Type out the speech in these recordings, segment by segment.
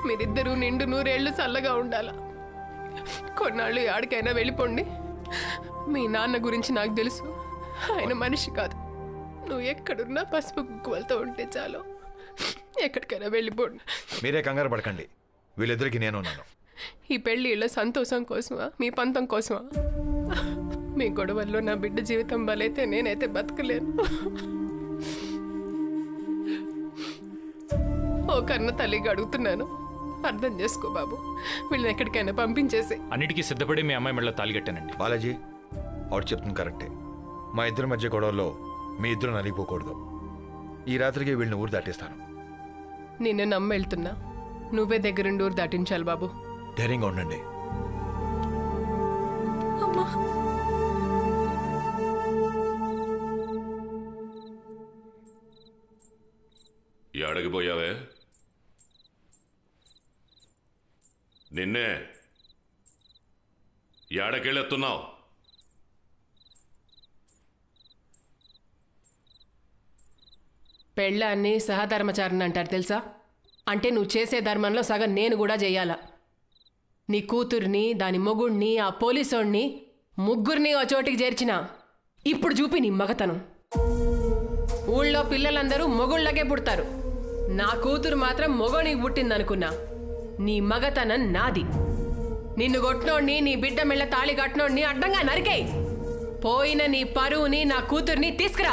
మీరిద్దరూ నిండు నూరేళ్లు చల్లగా ఉండాలా కొన్నాళ్ళు ఆడికైనా వెళ్ళిపోండి మీ నాన్న గురించి నాకు తెలుసు ఆయన మనిషి కాదు నువ్వు ఎక్కడున్నా పసుపు కుక్కువలతో ఉంటే చాలు ఎక్కడికైనా వెళ్ళిపోండి మీరే కంగారు పడకండి వీళ్ళిద్దరికి నేను ఉన్నాను ఈ పెళ్లి ఇళ్ళ సంతోషం కోసమా మీ పంతం కోసమా మీ గొడవల్లో నా బిడ్డ జీవితం బలైతే నేనైతే బతకలేను ఓ కన్న తల్లిగా అడుగుతున్నాను అర్థం చేసుకో బాబు వీళ్ళని ఎక్కడికైనా పంపించేసి అన్నిటికీ సిద్ధపడి మీ అమ్మాయి మెళ్ళ తాలిగట్టానండి బాలాజీ ఆవిడ చెప్తుంది కరెక్టే మా ఇద్దరి మధ్య గొడవల్లో మీ ఇద్దరు నలిగిపోకూడదు ఈ రాత్రికి వీళ్ళని ఊరు దాటిస్తాను నిన్ను నమ్మి వెళ్తున్నా నువ్వే దగ్గరుండి ఊరు దాటించాలి బాబు ధైర్యంగా ఉండండి ఎడకి పోయావే నిన్నే ఏడకెళ్ళెత్తున్నావు పెళ్ళాన్ని సహధర్మచారణ అంటారు తెలుసా అంటే నువ్వు చేసే ధర్మంలో సగం నేను కూడా చెయ్యాలా నీ కూతుర్ని దాని మొగుణ్ణి ఆ పోలీసోణ్ణి ముగ్గురిని ఓ చోటికి చేర్చిన ఇప్పుడు చూపి నీ మగతనం ఊళ్ళో పిల్లలందరూ మొగుళ్ళకే పుడతారు నా కూతురు మాత్రం మొగోనికి పుట్టిందనుకున్నా నీ మగతనం నాది నిన్ను కొట్టినోడిని నీ బిడ్డ మెళ్ళ తాళి కట్టినోడిని అడ్డంగా నరికేయ్ పోయిన నీ పరువుని నా కూతుర్ని తీసుకురా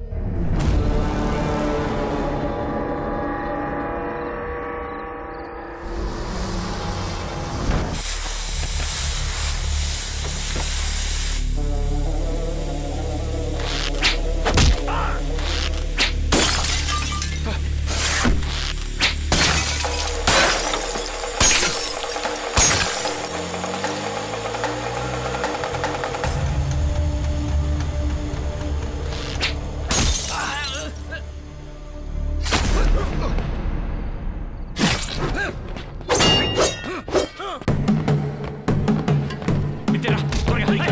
నిత్యరా త్వరగా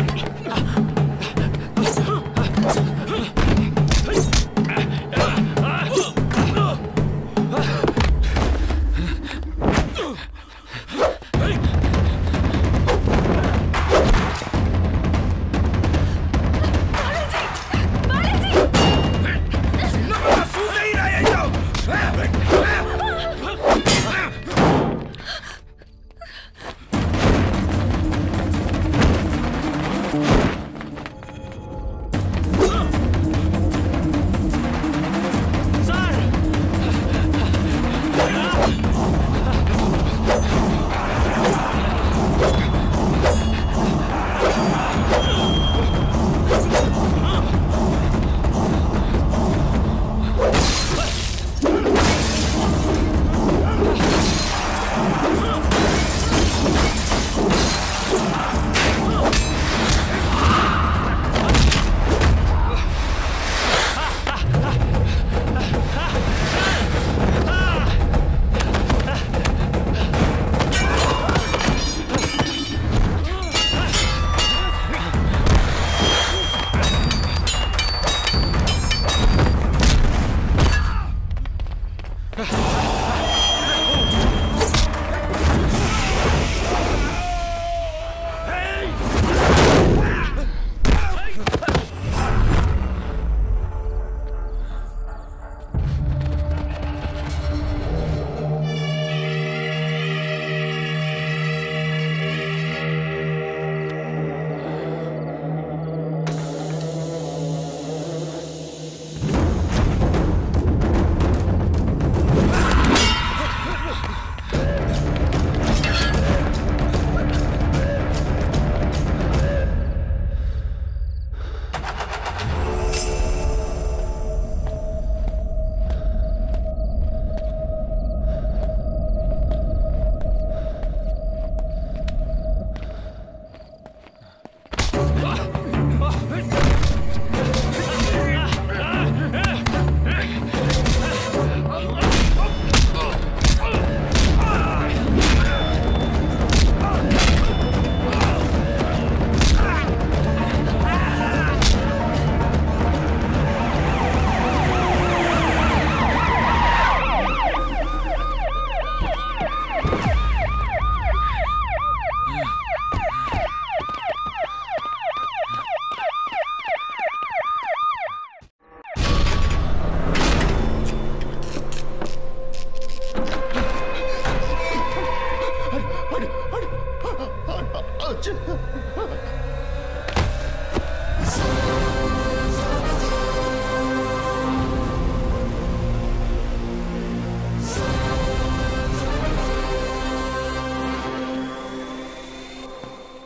ఆ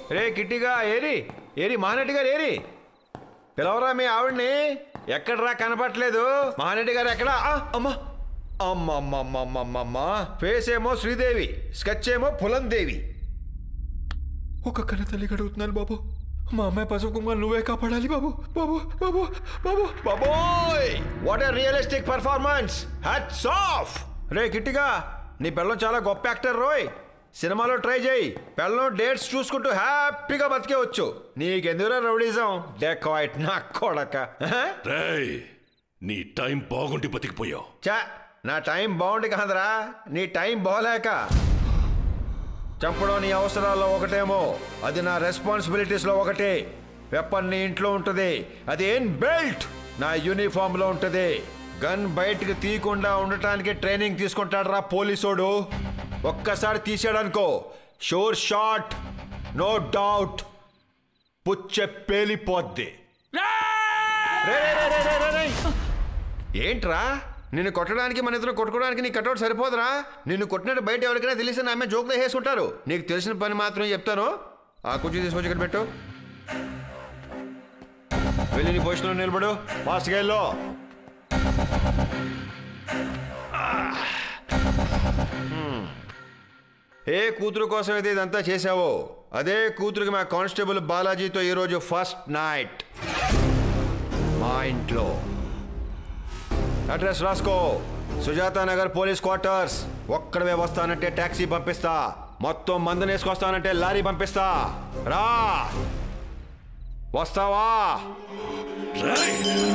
రే కిట్టిగా ఏరి ఏరి మహానటి గారు ఏరి పిలవరా మీ ఆవిడ్ని ఎక్కడరా కనపట్లేదు మహానటి గారు ఎక్కడా ఆ, అమ్మా అమ్మమ్మమ్మమ్మమ్మమ్మా ఫేస్ ఏమో శ్రీదేవి స్కెచ్ ఏమో పులందేవి ఒక కన్న తల్లి గడుగుతున్నాను బాబు మా అమ్మాయి పసుపు కుంకుమలు నువ్వే కాపాడాలి బాబు బాబు బాబు బాబు బాబోయ్ what a realistic performance hats off రే కిట్టిగా నీ పిల్లం చాలా గొప్ప యాక్టర్ రోయ్ సినిమాలో ట్రై చేయి పిల్లం డేట్స్ చూసుకుంటూ హ్యాపీగా బతికేవచ్చు నీకెందుకురా రౌడీజం డెకాయిట్ నా కొడక హ? రేయ్ నీ టైం బాగుండి బతికిపోయావు చా నా టైం బాగుండి కాదురా నీ టైం బాగలేక చంపడం నీ అవసరాల్లో ఒకటేమో అది నా రెస్పాన్సిబిలిటీస్లో ఒకటే వెపన్ నీ ఇంట్లో ఉంటుంది అది ఏం బెల్ట్ నా యూనిఫామ్లో ఉంటుంది గన్ బయటకు తీయకుండా ఉండటానికి ట్రైనింగ్ తీసుకుంటాడు రా పోలీసోడు ఒక్కసారి తీసాడనుకో షోర్ షాట్ నో డౌట్ పుచ్చ పేలిపోద్ది రే, రే, రే, రే, రే, రే, రే. ఏంట్రా నిన్ను కొట్టడానికి మన ఇద్దరు కొట్టుకోవడానికి నీ కట్అవుట్ సరిపోదురా నిన్ను కొట్టినట్టు బయట ఎవరికైనా తెలిసి నా మీద జోకులు వేసుకుంటారు నీకు తెలిసిన పని మాత్రం చెప్తాను ఆ కుర్చీ తీసుకొచ్చి ఇక్కడ పెట్టు వెళ్ళి నీ పొజిషన్లో నిలబడు ఫాస్ట్గా వెళ్ళు హ్మ్. ఏ కూతురు కోసం అయితే ఇదంతా చేశావో అదే కూతురికి మా కానిస్టేబుల్ బాలాజీతో ఈరోజు ఫస్ట్ నైట్ మా ఇంట్లో అడ్రస్ రాసుకో సుజాత నగర్ పోలీస్ క్వార్టర్స్ ఒక్కడవే వస్తానంటే ట్యాక్సీ పంపిస్తా మొత్తం మందుని వేసుకొస్తానంటే లారీ పంపిస్తా రా వస్తావా రేయ్!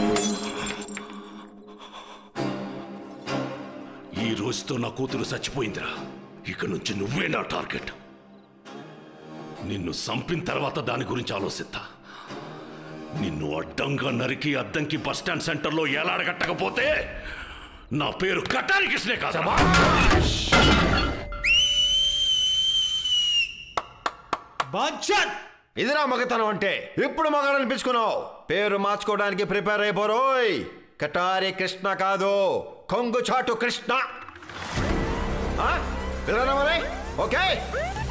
ఈ రోజుతో నా కూతురు చచ్చిపోయిందిరా ఇక నుంచి నువ్వే నా టార్గెట్ నిన్ను చంపిన తర్వాత దాని గురించి ఆలోచిస్తా నిన్ను అడ్డంగా నరికి అద్దంకి బస్ స్టాండ్ సెంటర్లో ఎలాడగట్టకపోతే నా పేరు కటారి కృష్ణే కాదు ఇదిరా మగతనం అంటే ఇప్పుడు మగాడు అనిపించుకున్నావు పేరు మార్చుకోవడానికి ప్రిపేర్ అయిపోరోయ్ కటారి కృష్ణ కాదు కొంగు చాటు కృష్ణ ఆ? పిల్లరా మరి ఓకే